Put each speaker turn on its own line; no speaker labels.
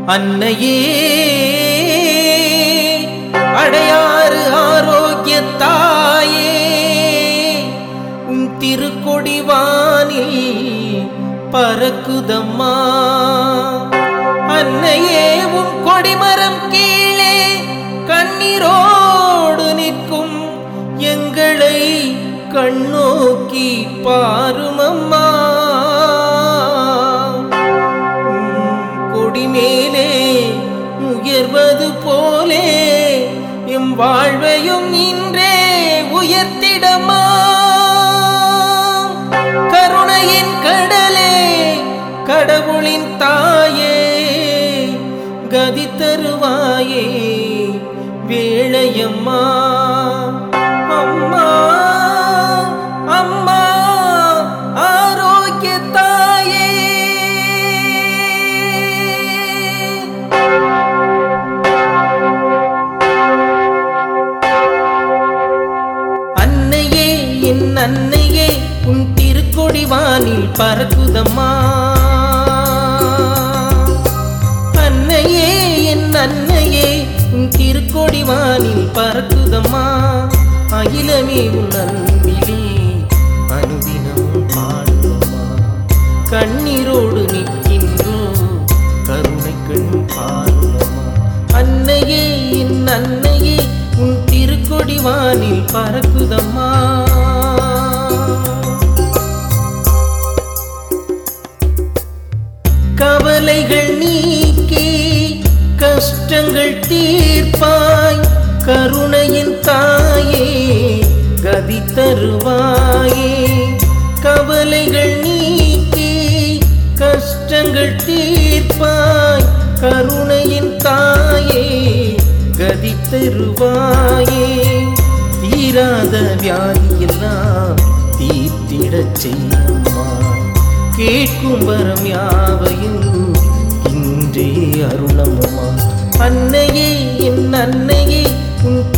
அன்னையே அடையாறு ஆரோக்கிய தாயே உன் திருக்கொடி வானில் பறக்குதம்மா அன்னையே உன் கொடிமரம் கீழே கண்ணீரோடு நிற்கும் எங்களை கண்ணோக்கி பாருமம்மா உம் கொடி மேலே உயர்வது போலே எம் வாழ்வையும் இன்றே உயர்த்திடமா கருணையின் கடலே கடவுளின் தாயே கதி தருவாயே வேளையம்மா அம்மா அம்மா ஆரோக்கிய தாயே அன்னையே என் அன்னையே உன் திருக்கொடி வானில் பறக்குதம்மா அன்னையே என் அன்னையே உன் திருக்கொடி வானில் பறக்குதம்மா அகிலமே உன் அன்பிலே அனுதினம் பாடுதம்மா கண்ணீரோடு நிற்கின்றோம் கருணை கண் பாருதம்மா அன்னையே என் அன்னையே உன் திருக்கொடி வானில் பறக்குதம்மா கவலைகள் நீக்கி கஷ்டங்கள் தீர்ப்பாய் கருணையின் தாயே கதி தருவாயே கவலைகள் நீக்கி கஷ்டங்கள் தீர்ப்பாய் கருணையின் தாயே கதி தருவாயே தீராத வியாதியெல்லாம் தீர்த்திடச் செய்யம்மா கேட்கும் வரம் யாவையும் இன்றே அருளம்மா அன்னையே என் அன்னையே உன்